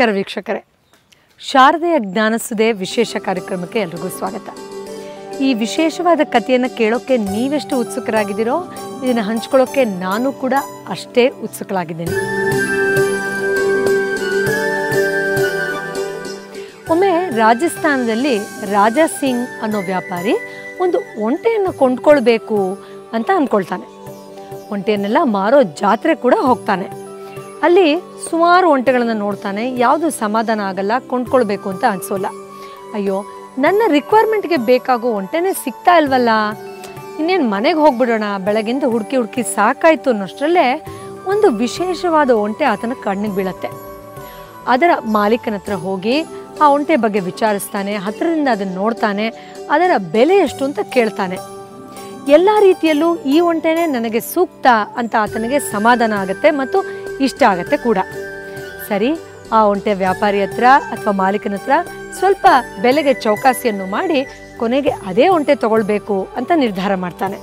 ನಮಸ್ಕಾರ ವೀಕ್ಷಕರೇ ಶಾರದೆಯ ಜ್ಞಾನಸುದೆ ವಿಶೇಷ ಕಾರ್ಯಕ್ರಮಕ್ಕೆ ಎಲ್ರಿಗೂ ಸ್ವಾಗತ ಈ ವಿಶೇಷವಾದ ಕಥೆಯನ್ನು ಕೇಳೋಕ್ಕೆ ನೀವೆಷ್ಟು ಉತ್ಸುಕರಾಗಿದ್ದೀರೋ ಇದನ್ನು ಹಂಚ್ಕೊಳ್ಳೋಕ್ಕೆ ನಾನು ಕೂಡ ಅಷ್ಟೇ ಉತ್ಸುಕಳಾಗಿದ್ದೀನಿ ಒಮ್ಮೆ ರಾಜಸ್ಥಾನದಲ್ಲಿ ರಾಜಾ ಸಿಂಗ್ ಅನ್ನೋ ವ್ಯಾಪಾರಿ ಒಂದು ಒಂಟೆಯನ್ನು ಕೊಂಡ್ಕೊಳ್ಬೇಕು ಅಂತ ಅಂದ್ಕೊಳ್ತಾನೆ ಒಂಟೆಯನ್ನೆಲ್ಲ ಮಾರೋ ಜಾತ್ರೆ ಕೂಡ ಹೋಗ್ತಾನೆ ಅಲ್ಲಿ ಸುಮಾರು ಒಂಟೆಗಳನ್ನು ನೋಡ್ತಾನೆ ಯಾವುದು ಸಮಾಧಾನ ಆಗಲ್ಲ ಕೊಂಡ್ಕೊಳ್ಬೇಕು ಅಂತ ಅನ್ಸೋಲ್ಲ ಅಯ್ಯೋ ನನ್ನ ರಿಕ್ವೈರ್ಮೆಂಟ್ಗೆ ಬೇಕಾಗೋ ಒಂಟೆನೇ ಸಿಗ್ತಾ ಇಲ್ವಲ್ಲ ಇನ್ನೇನು ಮನೆಗೆ ಹೋಗ್ಬಿಡೋಣ ಬೆಳಗಿಂದ ಹುಡುಕಿ ಹುಡುಕಿ ಸಾಕಾಯ್ತು ಅನ್ನೋಷ್ಟರಲ್ಲೇ ಒಂದು ವಿಶೇಷವಾದ ಒಂಟೆ ಆತನ ಕಣ್ಣಿಗೆ ಬೀಳತ್ತೆ ಅದರ ಮಾಲೀಕನ ಹತ್ರ ಹೋಗಿ ಆ ಒಂಟೆ ಬಗ್ಗೆ ವಿಚಾರಿಸ್ತಾನೆ ಹತ್ತಿರದಿಂದ ಅದನ್ನು ನೋಡ್ತಾನೆ ಅದರ ಬೆಲೆ ಎಷ್ಟು ಅಂತ ಕೇಳ್ತಾನೆ ಎಲ್ಲ ರೀತಿಯಲ್ಲೂ ಈ ಒಂಟೆನೇ ನನಗೆ ಸೂಕ್ತ ಅಂತ ಆತನಿಗೆ ಸಮಾಧಾನ ಆಗುತ್ತೆ ಮತ್ತು ಇಷ್ಟ ಆಗತ್ತೆ ಕೂಡ ಸರಿ ಆ ಒಂಟೆ ವ್ಯಾಪಾರಿ ಹತ್ರ ಅಥವಾ ಮಾಲೀಕನ ಹತ್ರ ಸ್ವಲ್ಪ ಬೆಲೆಗೆ ಚೌಕಾಸಿಯನ್ನು ಮಾಡಿ ಕೊನೆಗೆ ಅದೇ ಒಂಟೆ ತಗೊಳ್ಬೇಕು ಅಂತ ನಿರ್ಧಾರ ಮಾಡ್ತಾನೆ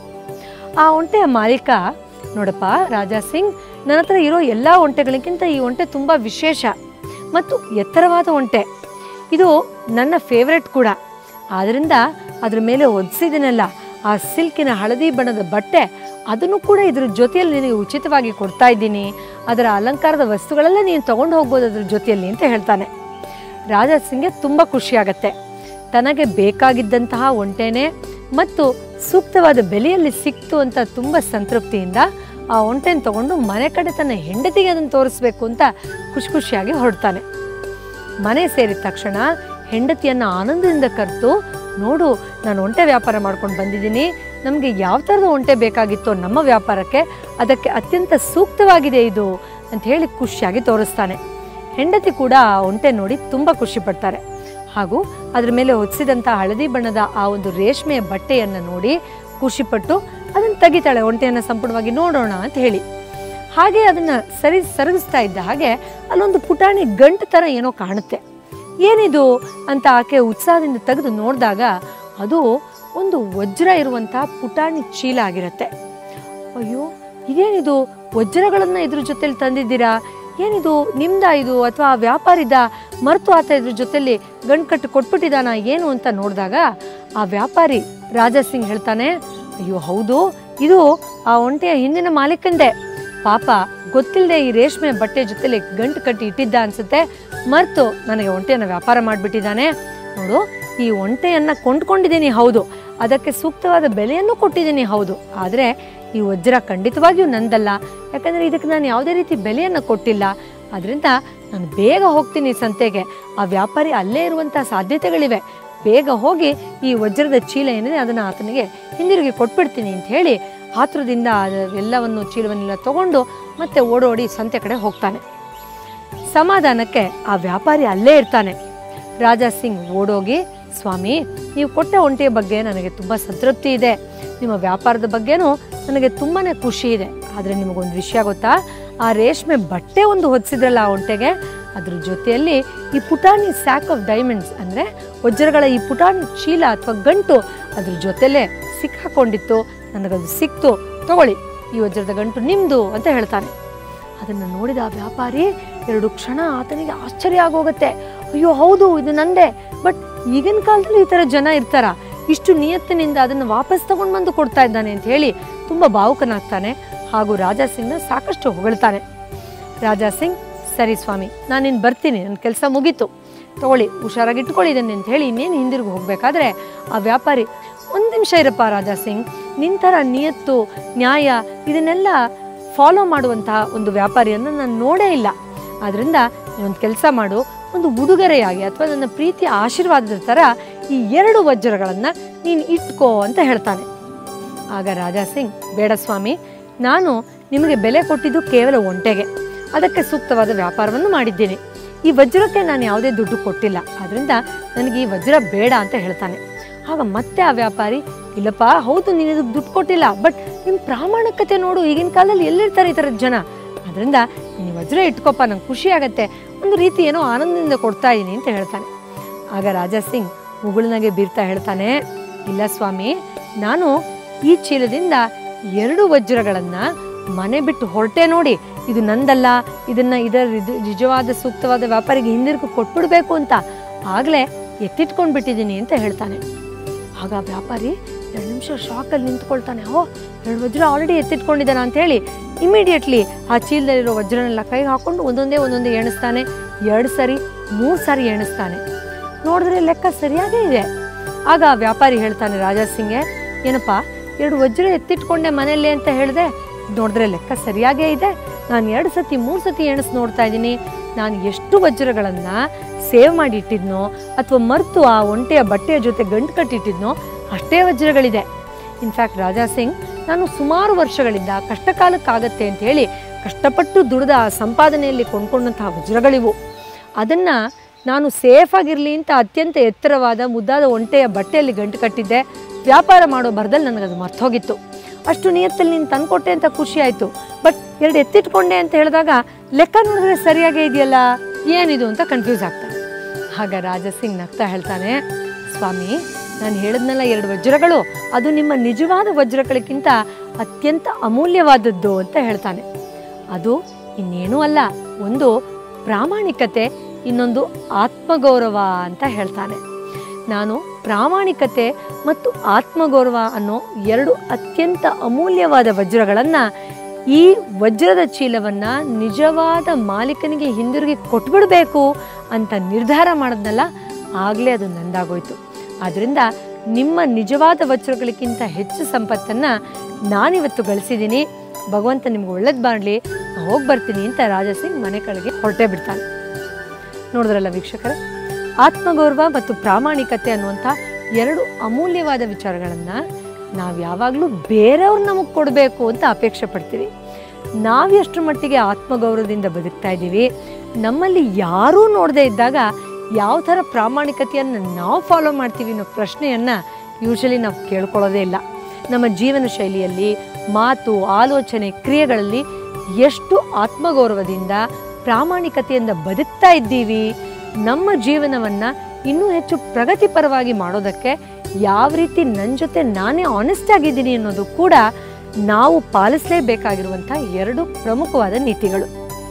ಆ ಒಂಟೆಯ ಮಾಲೀಕ ನೋಡಪ್ಪ ರಾಜಾ ಸಿಂಗ್ ನನ್ನ ಹತ್ರ ಇರೋ ಎಲ್ಲ ಒಂಟೆಗಳಿಗಿಂತ ಈ ಒಂಟೆ ತುಂಬ ವಿಶೇಷ ಮತ್ತು ಎತ್ತರವಾದ ಒಂಟೆ ಇದು ನನ್ನ ಫೇವ್ರೆಟ್ ಕೂಡ ಆದ್ದರಿಂದ ಅದ್ರ ಮೇಲೆ ಒದಿಸಿದನಲ್ಲ ಆ ಸಿಲ್ಕಿನ ಹಳದಿ ಬಣ್ಣದ ಬಟ್ಟೆ ಅದನ್ನು ಕೂಡ ಇದ್ರ ಜೊತೆಯಲ್ಲಿ ನಿನಗೆ ಉಚಿತವಾಗಿ ಕೊಡ್ತಾ ಇದ್ದೀನಿ ಅದರ ಅಲಂಕಾರದ ವಸ್ತುಗಳೆಲ್ಲ ನೀನು ತಗೊಂಡು ಹೋಗ್ಬೋದು ಅದ್ರ ಜೊತೆಯಲ್ಲಿ ಅಂತ ಹೇಳ್ತಾನೆ ರಾಜಾ ಸಿಂಗ್ಗೆ ತುಂಬ ಖುಷಿಯಾಗತ್ತೆ ತನಗೆ ಬೇಕಾಗಿದ್ದಂತಹ ಒಂಟೆನೇ ಮತ್ತು ಸೂಕ್ತವಾದ ಬೆಲೆಯಲ್ಲಿ ಸಿಕ್ತು ಅಂತ ತುಂಬ ಸಂತೃಪ್ತಿಯಿಂದ ಆ ಒಂಟೆನ ತಗೊಂಡು ಮನೆ ಕಡೆ ತನ್ನ ಹೆಂಡತಿಗೆ ಅದನ್ನು ತೋರಿಸ್ಬೇಕು ಅಂತ ಖುಷಿ ಖುಷಿಯಾಗಿ ಹೊರಡ್ತಾನೆ ಮನೆ ಸೇರಿದ ತಕ್ಷಣ ಹೆಂಡತಿಯನ್ನು ಆನಂದದಿಂದ ಕರೆದು ನೋಡು ನಾನು ಒಂಟೆ ವ್ಯಾಪಾರ ಮಾಡ್ಕೊಂಡು ಬಂದಿದ್ದೀನಿ ನಮಗೆ ಯಾವ ಥರದ ಒಂಟೆ ಬೇಕಾಗಿತ್ತೋ ನಮ್ಮ ವ್ಯಾಪಾರಕ್ಕೆ ಅದಕ್ಕೆ ಅತ್ಯಂತ ಸೂಕ್ತವಾಗಿದೆ ಇದು ಅಂತ ಹೇಳಿ ಖುಷಿಯಾಗಿ ತೋರಿಸ್ತಾನೆ ಹೆಂಡತಿ ಕೂಡ ಆ ಒಂಟೆ ನೋಡಿ ತುಂಬ ಖುಷಿ ಪಡ್ತಾರೆ ಹಾಗೂ ಅದ್ರ ಮೇಲೆ ಹೊದಿಸಿದಂಥ ಹಳದಿ ಬಣ್ಣದ ಆ ಒಂದು ರೇಷ್ಮೆಯ ಬಟ್ಟೆಯನ್ನು ನೋಡಿ ಖುಷಿಪಟ್ಟು ಅದನ್ನು ತೆಗಿತಾಳೆ ಒಂಟೆಯನ್ನು ಸಂಪೂರ್ಣವಾಗಿ ನೋಡೋಣ ಅಂತ ಹೇಳಿ ಹಾಗೆ ಅದನ್ನ ಸರಿ ಸರಗಿಸ್ತಾ ಇದ್ದ ಹಾಗೆ ಅಲ್ಲೊಂದು ಪುಟಾಣಿ ಗಂಟು ಥರ ಏನೋ ಕಾಣುತ್ತೆ ಏನಿದು ಅಂತ ಆಕೆ ಉತ್ಸಾಹದಿಂದ ತೆಗೆದು ನೋಡಿದಾಗ ಅದು ಒಂದು ವಜ್ರ ಇರುವಂತಹ ಪುಟಾಣಿ ಚೀಲ ಆಗಿರತ್ತೆ ಅಯ್ಯೋ ಇದೇನಿದು ವಜ್ರಗಳನ್ನ ಇದ್ರ ಜೊತೆಲಿ ತಂದಿದ್ದೀರಾ ಏನಿದು ನಿಮ್ದ ಇದು ಅಥವಾ ವ್ಯಾಪಾರಿದ ಮರೆತು ಆತ ಇದ್ರ ಜೊತೆಲಿ ಗಂಟು ಕಟ್ಟು ಕೊಟ್ಬಿಟ್ಟಿದಾನ ಏನು ಅಂತ ನೋಡಿದಾಗ ಆ ವ್ಯಾಪಾರಿ ರಾಜಾ ಸಿಂಗ್ ಹೇಳ್ತಾನೆ ಅಯ್ಯೋ ಹೌದು ಇದು ಆ ಒಂಟೆಯ ಹಿಂದಿನ ಮಾಲೀಕಂದೆ ಪಾಪ ಗೊತ್ತಿಲ್ಲದೆ ಈ ರೇಷ್ಮೆ ಬಟ್ಟೆ ಜೊತೆಲಿ ಗಂಟು ಕಟ್ಟಿ ಇಟ್ಟಿದ್ದ ಅನ್ಸುತ್ತೆ ಮರ್ತು ನನಗೆ ಒಂಟೆಯನ್ನು ವ್ಯಾಪಾರ ಮಾಡಿಬಿಟ್ಟಿದ್ದಾನೆ ನೋಡು ಈ ಒಂಟೆಯನ್ನ ಕೊಂಡ್ಕೊಂಡಿದ್ದೀನಿ ಹೌದು ಅದಕ್ಕೆ ಸೂಕ್ತವಾದ ಬೆಲೆಯನ್ನು ಕೊಟ್ಟಿದ್ದೀನಿ ಹೌದು ಆದರೆ ಈ ವಜ್ರ ಖಂಡಿತವಾಗಿಯೂ ನಂದಲ್ಲ ಯಾಕಂದರೆ ಇದಕ್ಕೆ ನಾನು ಯಾವುದೇ ರೀತಿ ಬೆಲೆಯನ್ನು ಕೊಟ್ಟಿಲ್ಲ ಅದರಿಂದ ನಾನು ಬೇಗ ಹೋಗ್ತೀನಿ ಸಂತೆಗೆ ಆ ವ್ಯಾಪಾರಿ ಅಲ್ಲೇ ಇರುವಂಥ ಸಾಧ್ಯತೆಗಳಿವೆ ಬೇಗ ಹೋಗಿ ಈ ವಜ್ರದ ಚೀಲ ಏನಿದೆ ಅದನ್ನು ಆತನಿಗೆ ಹಿಂದಿರುಗಿ ಕೊಟ್ಬಿಡ್ತೀನಿ ಅಂತ ಹೇಳಿ ಆತುರದಿಂದ ಅದು ಎಲ್ಲವನ್ನು ಚೀಲವನ್ನೆಲ್ಲ ತಗೊಂಡು ಮತ್ತೆ ಓಡೋಡಿ ಸಂತೆ ಕಡೆ ಹೋಗ್ತಾನೆ ಸಮಾಧಾನಕ್ಕೆ ಆ ವ್ಯಾಪಾರಿ ಅಲ್ಲೇ ಇರ್ತಾನೆ ರಾಜಾ ಸಿಂಗ್ ಓಡೋಗಿ ಸ್ವಾಮಿ ನೀವು ಕೊಟ್ಟ ಒಂಟೆಯ ಬಗ್ಗೆ ನನಗೆ ತುಂಬ ಸಂತೃಪ್ತಿ ಇದೆ ನಿಮ್ಮ ವ್ಯಾಪಾರದ ಬಗ್ಗೆನೂ ನನಗೆ ತುಂಬಾ ಖುಷಿ ಇದೆ ಆದರೆ ನಿಮಗೊಂದು ವಿಷಯ ಗೊತ್ತಾ ಆ ರೇಷ್ಮೆ ಬಟ್ಟೆ ಒಂದು ಹೊದಿಸಿದ್ರಲ್ಲ ಆ ಒಂಟೆಗೆ ಅದ್ರ ಜೊತೆಯಲ್ಲಿ ಈ ಪುಟಾಣಿ ಸ್ಯಾಕ್ ಆಫ್ ಡೈಮಂಡ್ಸ್ ಅಂದರೆ ವಜ್ರಗಳ ಈ ಪುಟಾಣಿ ಚೀಲ ಅಥವಾ ಗಂಟು ಅದ್ರ ಜೊತೆಲೇ ಸಿಕ್ಕಾಕೊಂಡಿತ್ತು ನನಗದು ಸಿಕ್ತು ತಗೊಳ್ಳಿ ಈ ವಜ್ರದ ಗಂಟು ನಿಮ್ಮದು ಅಂತ ಹೇಳ್ತಾನೆ ಅದನ್ನು ನೋಡಿದ ಆ ವ್ಯಾಪಾರಿ ಎರಡು ಕ್ಷಣ ಆತನಿಗೆ ಆಶ್ಚರ್ಯ ಆಗೋಗುತ್ತೆ ಅಯ್ಯೋ ಹೌದು ಇದು ನಂದೇ ಬಟ್ ಈಗಿನ ಕಾಲದಲ್ಲಿ ಈ ಥರ ಜನ ಇರ್ತಾರ ಇಷ್ಟು ನಿಯತ್ತಿನಿಂದ ಅದನ್ನು ವಾಪಸ್ ತಗೊಂಡು ಬಂದು ಕೊಡ್ತಾ ಇದ್ದಾನೆ ಅಂತ ಹೇಳಿ ತುಂಬ ಭಾವುಕನಾಗ್ತಾನೆ ಹಾಗೂ ರಾಜಾ ಸಿಂಗ್ನ ಸಾಕಷ್ಟು ಹೊಗಳ್ತಾನೆ ರಾಜಾ ಸಿಂಗ್ ಸರಿ ಸ್ವಾಮಿ ನಾನು ಇನ್ನು ಬರ್ತೀನಿ ನನ್ನ ಕೆಲಸ ಮುಗೀತು ತಗೊಳ್ಳಿ ಹುಷಾರಾಗಿ ಇಟ್ಕೊಳ್ಳಿದ್ದೇನೆ ಅಂತ ಹೇಳಿ ಇನ್ನೇನು ಹಿಂದಿರುಗಿ ಹೋಗಬೇಕಾದ್ರೆ ಆ ವ್ಯಾಪಾರಿ ಒಂದು ನಿಮಿಷ ಇರಪ್ಪ ರಾಜಾ ಸಿಂಗ್ ನಿನ್ನ ಥರ ನಿಯತ್ತು ನ್ಯಾಯ ಇದನ್ನೆಲ್ಲ ಫಾಲೋ ಮಾಡುವಂತಹ ಒಂದು ವ್ಯಾಪಾರಿಯನ್ನು ನಾನು ನೋಡೇ ಇಲ್ಲ ಆದ್ದರಿಂದ ನೀನೊಂದು ಕೆಲಸ ಮಾಡು ಒಂದು ಉಡುಗೊರೆಯಾಗಿ ಅಥವಾ ನನ್ನ ಪ್ರೀತಿಯ ಆಶೀರ್ವಾದದ ಥರ ಈ ಎರಡು ವಜ್ರಗಳನ್ನು ನೀನು ಇಟ್ಕೋ ಅಂತ ಹೇಳ್ತಾನೆ ಆಗ ರಾಜಾ ಸಿಂಗ್ ಬೇಡ ಸ್ವಾಮಿ ನಾನು ನಿಮಗೆ ಬೆಲೆ ಕೊಟ್ಟಿದ್ದು ಕೇವಲ ಒಂಟೆಗೆ ಅದಕ್ಕೆ ಸೂಕ್ತವಾದ ವ್ಯಾಪಾರವನ್ನು ಮಾಡಿದ್ದೇನೆ ಈ ವಜ್ರಕ್ಕೆ ನಾನು ಯಾವುದೇ ದುಡ್ಡು ಕೊಟ್ಟಿಲ್ಲ ಅದರಿಂದ ನನಗೆ ಈ ವಜ್ರ ಬೇಡ ಅಂತ ಹೇಳ್ತಾನೆ ಆಗ ಮತ್ತೆ ಆ ವ್ಯಾಪಾರಿ ಇಲ್ಲಪ್ಪ ಹೌದು ನೀನು ಇದಕ್ಕೆ ದುಡ್ಡು ಕೊಟ್ಟಿಲ್ಲ ಬಟ್ ನಿಮ್ಮ ಪ್ರಾಮಾಣಿಕತೆ ನೋಡು ಈಗಿನ ಕಾಲದಲ್ಲಿ ಎಲ್ಲಿರ್ತಾರೆ ಈ ಥರದ ಜನ ಅದರಿಂದ ನೀನು ವಜ್ರ ಇಟ್ಕೊಪ್ಪ ನಂಗೆ ಖುಷಿ ಆಗತ್ತೆ ಒಂದು ರೀತಿ ಏನೋ ಆನಂದದಿಂದ ಕೊಡ್ತಾ ಇದ್ದೀನಿ ಅಂತ ಹೇಳ್ತಾನೆ ಆಗ ರಾಜಾ ಸಿಂಗ್ ಮುಗುಳ್ನಾಗೆ ಬೀರ್ತಾ ಹೇಳ್ತಾನೆ ಇಲ್ಲ ಸ್ವಾಮಿ ನಾನು ಈ ಚೀಲದಿಂದ ಎರಡು ವಜ್ರಗಳನ್ನ ಮನೆ ಬಿಟ್ಟು ಹೊರಟೆ ನೋಡಿ ಇದು ನಂದಲ್ಲ ಇದನ್ನು ಇದರ ಇದು ನಿಜವಾದ ಸೂಕ್ತವಾದ ವ್ಯಾಪಾರಿಗೆ ಹಿಂದಿರುಗಿ ಕೊಟ್ಬಿಡ್ಬೇಕು ಅಂತ ಆಗಲೇ ಎತ್ತಿಟ್ಕೊಂಡು ಬಿಟ್ಟಿದ್ದೀನಿ ಅಂತ ಹೇಳ್ತಾನೆ ಆಗ ವ್ಯಾಪಾರಿ ಎರಡು ನಿಮಿಷ ಶಾಕಲ್ಲಿ ನಿಂತ್ಕೊಳ್ತಾನೆ ಓ ಎರಡು ವಜ್ರ ಆಲ್ರೆಡಿ ಎತ್ತಿಟ್ಕೊಂಡಿದ್ದಾನ ಅಂತ ಹೇಳಿ ಇಮಿಡಿಯೇಟ್ಲಿ ಆ ಚೀಲದಲ್ಲಿರೋ ವಜ್ರನೆಲ್ಲ ಕೈಗೆ ಹಾಕೊಂಡು ಒಂದೊಂದೇ ಒಂದೊಂದೇ ಎಣಿಸ್ತಾನೆ ಎರಡು ಸರಿ ಮೂರು ಸಾರಿ ಎಣಿಸ್ತಾನೆ ನೋಡಿದ್ರೆ ಲೆಕ್ಕ ಸರಿಯಾಗೇ ಇದೆ ಆಗ ಆ ವ್ಯಾಪಾರಿ ಹೇಳ್ತಾನೆ ರಾಜಾ ಸಿಂಗ್ಗೆ ಏನಪ್ಪ ಎರಡು ವಜ್ರ ಎತ್ತಿಟ್ಕೊಂಡೆ ಮನೆಯಲ್ಲಿ ಅಂತ ಹೇಳಿದೆ ನೋಡಿದ್ರೆ ಲೆಕ್ಕ ಸರಿಯಾಗೇ ಇದೆ ನಾನು ಎರಡು ಸತಿ ಮೂರು ಸತಿ ಎಣಿಸ್ ನೋಡ್ತಾ ಇದ್ದೀನಿ ನಾನು ಎಷ್ಟು ವಜ್ರಗಳನ್ನು ಸೇವ್ ಮಾಡಿ ಇಟ್ಟಿದ್ನೋ ಅಥವಾ ಮರೆತು ಆ ಒಂಟೆಯ ಬಟ್ಟೆಯ ಜೊತೆ ಗಂಟು ಕಟ್ಟಿಟ್ಟಿದ್ನೋ ಅಷ್ಟೇ ವಜ್ರಗಳಿದೆ ಇನ್ಫ್ಯಾಕ್ಟ್ ರಾಜಾ ಸಿಂಗ್ ನಾನು ಸುಮಾರು ವರ್ಷಗಳಿಂದ ಕಷ್ಟಕಾಲಕ್ಕಾಗತ್ತೆ ಅಂತ ಹೇಳಿ ಕಷ್ಟಪಟ್ಟು ದುಡಿದ ಆ ಸಂಪಾದನೆಯಲ್ಲಿ ಕೊಂಡ್ಕೊಂಡಂತಹ ವಜ್ರಗಳಿವು ಅದನ್ನು ನಾನು ಸೇಫಾಗಿರಲಿ ಅಂತ ಅತ್ಯಂತ ಎತ್ತರವಾದ ಮುದ್ದಾದ ಒಂಟೆಯ ಬಟ್ಟೆಯಲ್ಲಿ ಗಂಟು ಕಟ್ಟಿದ್ದೆ ವ್ಯಾಪಾರ ಮಾಡೋ ಬರದಲ್ಲಿ ನನಗದು ಮರ್ತೋಗಿತ್ತು ಅಷ್ಟು ನಿಯತ್ತಲ್ಲಿ ನೀನು ತಂದ್ಕೊಟ್ಟೆ ಅಂತ ಖುಷಿ ಆಯಿತು ಬಟ್ ಎರಡು ಎತ್ತಿಟ್ಕೊಂಡೆ ಅಂತ ಹೇಳಿದಾಗ ಲೆಕ್ಕ ನೋಡಿದ್ರೆ ಸರಿಯಾಗೇ ಇದೆಯಲ್ಲ ಏನಿದು ಅಂತ ಕನ್ಫ್ಯೂಸ್ ಆಗ್ತಾನೆ ಆಗ ರಾಜ ಸಿಂಗ್ ನಗ್ತಾ ಹೇಳ್ತಾನೆ ಸ್ವಾಮಿ ನಾನು ಹೇಳಿದ್ನಲ್ಲ ಎರಡು ವಜ್ರಗಳು ಅದು ನಿಮ್ಮ ನಿಜವಾದ ವಜ್ರಗಳಿಗಿಂತ ಅತ್ಯಂತ ಅಮೂಲ್ಯವಾದದ್ದು ಅಂತ ಹೇಳ್ತಾನೆ ಅದು ಇನ್ನೇನೂ ಅಲ್ಲ ಒಂದು ಪ್ರಾಮಾಣಿಕತೆ ಇನ್ನೊಂದು ಆತ್ಮಗೌರವ ಅಂತ ಹೇಳ್ತಾನೆ ನಾನು ಪ್ರಾಮಾಣಿಕತೆ ಮತ್ತು ಆತ್ಮಗೌರವ ಅನ್ನೋ ಎರಡು ಅತ್ಯಂತ ಅಮೂಲ್ಯವಾದ ವಜ್ರಗಳನ್ನು ಈ ವಜ್ರದ ಚೀಲವನ್ನು ನಿಜವಾದ ಮಾಲೀಕನಿಗೆ ಹಿಂದಿರುಗಿ ಕೊಟ್ಬಿಡಬೇಕು ಅಂತ ನಿರ್ಧಾರ ಮಾಡಿದ್ನಲ್ಲ ಆಗಲೇ ಅದು ನಂದಾಗೋಯ್ತು ಆದ್ದರಿಂದ ನಿಮ್ಮ ನಿಜವಾದ ವಜ್ರಗಳಿಗಿಂತ ಹೆಚ್ಚು ಸಂಪತ್ತನ್ನು ನಾನಿವತ್ತು ಗಳಿಸಿದ್ದೀನಿ ಭಗವಂತ ನಿಮ್ಗೆ ಒಳ್ಳೇದು ಮಾಡಲಿ ಹೋಗಿ ಬರ್ತೀನಿ ಅಂತ ರಾಜಾ ಸಿಂಗ್ ಮನೆ ಕಡೆಗೆ ಹೊರಟೇ ಬಿಡ್ತಾನೆ ನೋಡಿದ್ರಲ್ಲ ವೀಕ್ಷಕರೇ ಆತ್ಮಗೌರವ ಮತ್ತು ಪ್ರಾಮಾಣಿಕತೆ ಅನ್ನುವಂಥ ಎರಡು ಅಮೂಲ್ಯವಾದ ವಿಚಾರಗಳನ್ನು ನಾವು ಯಾವಾಗಲೂ ಬೇರೆಯವ್ರು ನಮಗೆ ಕೊಡಬೇಕು ಅಂತ ಅಪೇಕ್ಷೆ ಪಡ್ತೀವಿ ನಾವು ಎಷ್ಟು ಮಟ್ಟಿಗೆ ಆತ್ಮಗೌರವದಿಂದ ಬದುಕ್ತಾ ಇದ್ದೀವಿ ನಮ್ಮಲ್ಲಿ ಯಾರೂ ನೋಡದೇ ಇದ್ದಾಗ ಯಾವ ಥರ ಪ್ರಾಮಾಣಿಕತೆಯನ್ನು ನಾವು ಫಾಲೋ ಮಾಡ್ತೀವಿ ಅನ್ನೋ ಪ್ರಶ್ನೆಯನ್ನು ಯೂಶಲಿ ನಾವು ಕೇಳ್ಕೊಳ್ಳೋದೇ ಇಲ್ಲ ನಮ್ಮ ಜೀವನ ಶೈಲಿಯಲ್ಲಿ ಮಾತು ಆಲೋಚನೆ ಕ್ರಿಯೆಗಳಲ್ಲಿ ಎಷ್ಟು ಆತ್ಮಗೌರವದಿಂದ ಪ್ರಾಮಾಣಿಕತೆಯಿಂದ ಬದುಕ್ತಾ ಇದ್ದೀವಿ ನಮ್ಮ ಜೀವನವನ್ನು ಇನ್ನೂ ಹೆಚ್ಚು ಪ್ರಗತಿಪರವಾಗಿ ಮಾಡೋದಕ್ಕೆ ಯಾವ ರೀತಿ ನನ್ನ ಜೊತೆ ನಾನೇ ಆನೆಸ್ಟ್ ಆಗಿದ್ದೀನಿ ಅನ್ನೋದು ಕೂಡ ನಾವು ಪಾಲಿಸಲೇಬೇಕಾಗಿರುವಂಥ ಎರಡು ಪ್ರಮುಖವಾದ ನೀತಿಗಳು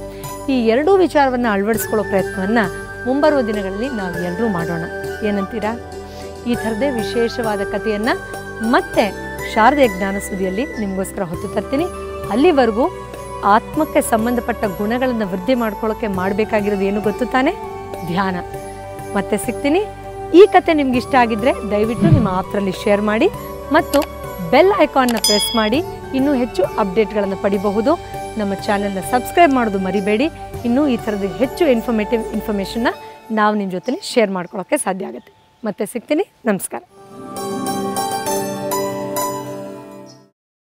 ಈ ಎರಡೂ ವಿಚಾರವನ್ನು ಅಳವಡಿಸ್ಕೊಳ್ಳೋ ಪ್ರಯತ್ನವನ್ನು ಮುಂಬರುವ ದಿನಗಳಲ್ಲಿ ನಾವು ಎಲ್ಲರೂ ಮಾಡೋಣ ಏನಂತೀರಾ ಈ ಥರದೇ ವಿಶೇಷವಾದ ಕಥೆಯನ್ನು ಮತ್ತೆ ಶಾರದೆ ಜ್ಞಾನ ಸುದಿಯಲ್ಲಿ ನಿಮಗೋಸ್ಕರ ಹೊತ್ತು ತರ್ತೀನಿ ಅಲ್ಲಿವರೆಗೂ ಆತ್ಮಕ್ಕೆ ಸಂಬಂಧಪಟ್ಟ ಗುಣಗಳನ್ನು ವೃದ್ಧಿ ಮಾಡ್ಕೊಳ್ಳೋಕೆ ಮಾಡಬೇಕಾಗಿರೋದು ಏನು ಗೊತ್ತು ತಾನೆ ಧ್ಯಾನ ಮತ್ತೆ ಸಿಗ್ತೀನಿ ಈ ಕತೆ ನಿಮ್ಗೆ ಇಷ್ಟ ಆಗಿದ್ರೆ ದಯವಿಟ್ಟು ನಿಮ್ಮ ಆಪ್ರಲ್ಲಿ ಶೇರ್ ಮಾಡಿ ಮತ್ತು ಬೆಲ್ ಐಕಾನ್ನ ಪ್ರೆಸ್ ಮಾಡಿ ಇನ್ನೂ ಹೆಚ್ಚು ಅಪ್ಡೇಟ್ಗಳನ್ನು ಪಡಿಬಹುದು ನಮ್ಮ ಚಾನೆಲ್ನ ಸಬ್ಸ್ಕ್ರೈಬ್ ಮಾಡೋದು ಮರಿಬೇಡಿ ಇನ್ನೂ ಈ ಥರದ ಹೆಚ್ಚು ಇನ್ಫಾರ್ಮೇಟಿವ್ ಇನ್ಫಾರ್ಮೇಷನ್ನ ನಾವು ನಿಮ್ಮ ಜೊತೆ ಶೇರ್ ಮಾಡ್ಕೊಳ್ಳೋಕ್ಕೆ ಸಾಧ್ಯ ಆಗುತ್ತೆ ಮತ್ತೆ ಸಿಗ್ತೀನಿ ನಮಸ್ಕಾರ